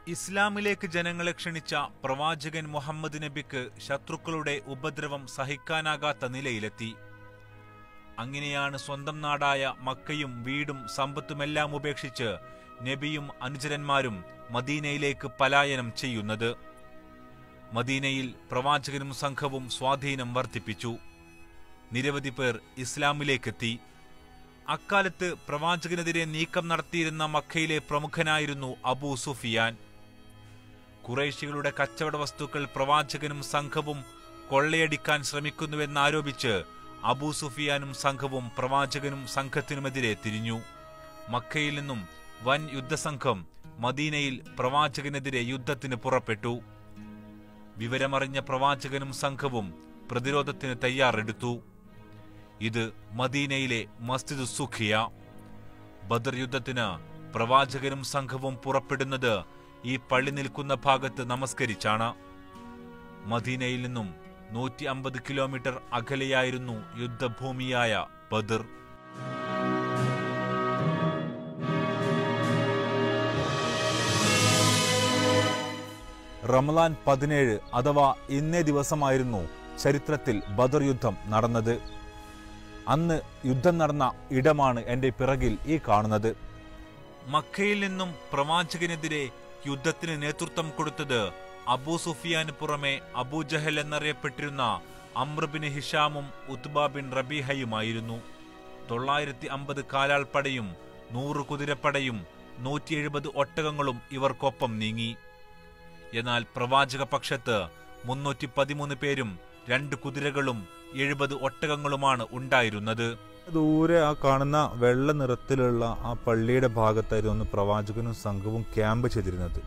ഇസ്ലാമിലേക്ക് ജനങ്ങളെ ക്ഷണിച്ച പ്രവാചകൻ മുഹമ്മദ് നബിക്ക് ശത്രുക്കളുടെ ഉപദ്രവം സഹിക്കാനാകാത്ത നിലയിലെത്തി അങ്ങനെയാണ് സ്വന്തം നാടായ മക്കയും വീടും സമ്പത്തുമെല്ലാം ഉപേക്ഷിച്ച് നബിയും അനുചരന്മാരും മദീനയിലേക്ക് പലായനം ചെയ്യുന്നത് മദീനയിൽ പ്രവാചകനും സംഘവും സ്വാധീനം വർദ്ധിപ്പിച്ചു നിരവധി പേർ ഇസ്ലാമിലേക്കെത്തി അക്കാലത്ത് പ്രവാചകനെതിരെ നീക്കം നടത്തിയിരുന്ന മക്കയിലെ പ്രമുഖനായിരുന്നു അബൂ സുഫിയാൻ കുറേശികളുടെ കച്ചവട വസ്തുക്കൾ പ്രവാചകനും സംഘവും കൊള്ളയടിക്കാൻ ശ്രമിക്കുന്നുവെന്നാരോപിച്ച് അബൂ സുഫിയാനും സംഘവും പ്രവാചകനും സംഘത്തിനുമെതിരെ തിരിഞ്ഞു മക്കയിൽ നിന്നും വൻ യുദ്ധസംഘം മദീനയിൽ പ്രവാചകനെതിരെ യുദ്ധത്തിന് പുറപ്പെട്ടു വിവരമറിഞ്ഞ പ്രവാചകനും സംഘവും പ്രതിരോധത്തിന് തയ്യാറെടുത്തു ഇത് മദീനയിലെ മസ്ജിദ് സുഖിയ ബദർ യുദ്ധത്തിന് പ്രവാചകനും സംഘവും പുറപ്പെടുന്നത് ഈ പള്ളി നിൽക്കുന്ന ഭാഗത്ത് നമസ്കരിച്ചാണ് മദീനയിൽ നിന്നും നൂറ്റി അമ്പത് കിലോമീറ്റർ അകലെയായിരുന്നു യുദ്ധഭൂമിയായ ബദർ റമലാൻ പതിനേഴ് അഥവാ ഇന്നേ ദിവസമായിരുന്നു ചരിത്രത്തിൽ ബദർ യുദ്ധം നടന്നത് അന്ന് യുദ്ധം നടന്ന ഇടമാണ് എൻ്റെ പിറകിൽ ഈ കാണുന്നത് മക്കയിൽ നിന്നും പ്രവാചകനെതിരെ യുദ്ധത്തിന് നേതൃത്വം കൊടുത്തത് അബൂ സുഫിയാന് പുറമെ അബൂജഹൽ എന്നറിയപ്പെട്ടിരുന്ന അമ്രബിന് ഹിഷാമും ഉത്ബ ബിൻ റബീഹയുമായിരുന്നു തൊള്ളായിരത്തി അമ്പത് കാലാൾപ്പടയും നൂറ് കുതിരപ്പടയും നൂറ്റി എഴുപത് ഒട്ടകങ്ങളും ഇവർക്കൊപ്പം നീങ്ങി എന്നാൽ പ്രവാചക പക്ഷത്ത് മുന്നൂറ്റി പതിമൂന്ന് പേരും രണ്ട് കുതിരകളും എഴുപത് ഒട്ടകങ്ങളുമാണ് ഉണ്ടായിരുന്നത് ദൂരെ ആ കാണുന്ന വെള്ള നിറത്തിലുള്ള ആ പള്ളിയുടെ ഭാഗത്തായിരുന്നു പ്രവാചകനും സംഘവും ക്യാമ്പ് ചെയ്തിരുന്നത്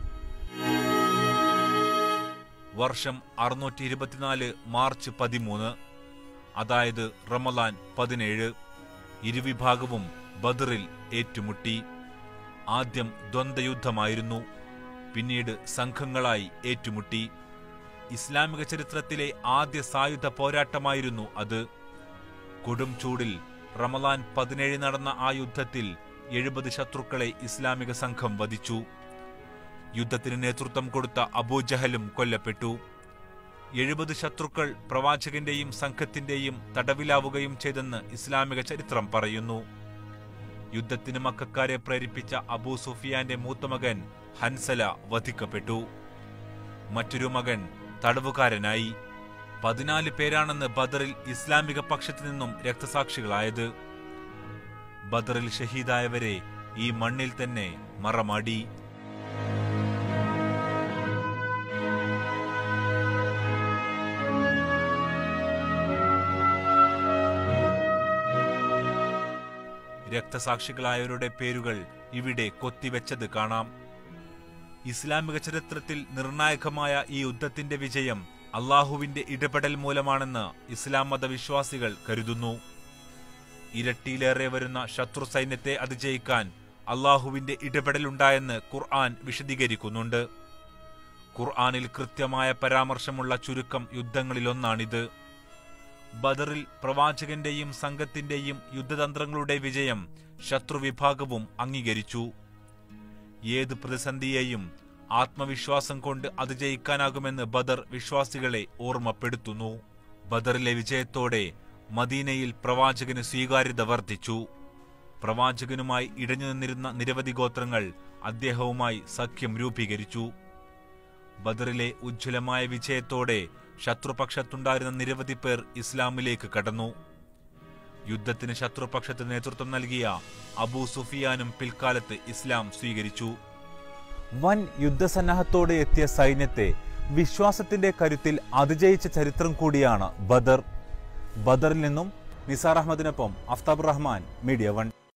വർഷം അറുന്നൂറ്റി ഇരുപത്തിനാല് മാർച്ച് പതിമൂന്ന് അതായത് റമലാൻ പതിനേഴ് ഇരുവിഭാഗവും ബദറിൽ ഏറ്റുമുട്ടി ആദ്യം ദ്വന്ദ്വയുദ്ധമായിരുന്നു പിന്നീട് സംഘങ്ങളായി ഏറ്റുമുട്ടി ഇസ്ലാമിക ചരിത്രത്തിലെ ആദ്യ സായുധ പോരാട്ടമായിരുന്നു അത് കൊടും ചൂടിൽ റമലാൻ പതിനേഴ് നടന്ന ആ യുദ്ധത്തിൽ എഴുപത് ശത്രുക്കളെ ഇസ്ലാമിക സംഘം വധിച്ചു യുദ്ധത്തിന് നേതൃത്വം കൊടുത്ത അബൂജഹലും കൊല്ലപ്പെട്ടു എഴുപത് ശത്രുക്കൾ പ്രവാചകന്റെയും സംഘത്തിന്റെയും തടവിലാവുകയും ചെയ്തെന്ന് ഇസ്ലാമിക ചരിത്രം പറയുന്നു യുദ്ധത്തിന് മക്കാരെ പ്രേരിപ്പിച്ച അബൂ സുഫിയാന്റെ മൂത്തമകൻ ഹൻസല വധിക്കപ്പെട്ടു മറ്റൊരു മകൻ തടവുകാരനായി പതിനാല് പേരാണെന്ന് ബദറിൽ ഇസ്ലാമിക പക്ഷത്തു നിന്നും രക്തസാക്ഷികളായത് ബദറിൽ ഷഹീദായവരെ ഈ മണ്ണിൽ തന്നെ മറമാടി രക്തസാക്ഷികളായവരുടെ പേരുകൾ ഇവിടെ കൊത്തിവെച്ചത് കാണാം ഇസ്ലാമിക ചരിത്രത്തിൽ നിർണായകമായ ഈ യുദ്ധത്തിന്റെ വിജയം അള്ളാഹുവിന്റെ ഇടപെടൽ മൂലമാണെന്ന് ഇസ്ലാം മതവിശ്വാസികൾ കരുതുന്നു ഇരട്ടിയിലേറെ വരുന്ന ശത്രു സൈന്യത്തെ അതിജയിക്കാൻ അള്ളാഹുവിന്റെ ഇടപെടലുണ്ടായെന്ന് ഖുർആൻ വിശദീകരിക്കുന്നുണ്ട് ഖുർആനിൽ കൃത്യമായ പരാമർശമുള്ള ചുരുക്കം യുദ്ധങ്ങളിലൊന്നാണിത് ബദറിൽ പ്രവാചകന്റെയും സംഘത്തിന്റെയും യുദ്ധതന്ത്രങ്ങളുടെ വിജയം ശത്രുവിഭാഗവും അംഗീകരിച്ചു ഏത് പ്രതിസന്ധിയെയും ആത്മവിശ്വാസം കൊണ്ട് അതിജയിക്കാനാകുമെന്ന് ബദർ വിശ്വാസികളെ ഓർമ്മപ്പെടുത്തുന്നു ബദറിലെ വിജയത്തോടെ മദീനയിൽ പ്രവാചകന് സ്വീകാര്യത വർദ്ധിച്ചു പ്രവാചകനുമായി ഇടഞ്ഞു നിന്നിരുന്ന നിരവധി ഗോത്രങ്ങൾ അദ്ദേഹവുമായി സഖ്യം രൂപീകരിച്ചു ബദറിലെ ഉജ്ജ്വലമായ വിജയത്തോടെ ശത്രുപക്ഷത്തുണ്ടായിരുന്ന നിരവധി പേർ ഇസ്ലാമിലേക്ക് കടന്നു യുദ്ധത്തിന് ശത്രുപക്ഷത്ത് നേതൃത്വം നൽകിയ അബൂ സുഫിയാനും പിൽക്കാലത്ത് ഇസ്ലാം സ്വീകരിച്ചു വൻ യുദ്ധസന്നാഹത്തോടെ എത്തിയ സൈന്യത്തെ വിശ്വാസത്തിന്റെ കരുത്തിൽ അതിജയിച്ച ചരിത്രം കൂടിയാണ് ബദർ ബദറിൽ നിന്നും നിസാർ അഹമ്മദിനൊപ്പം അഫ്താബ് റഹ്മാൻ മീഡിയ വൺ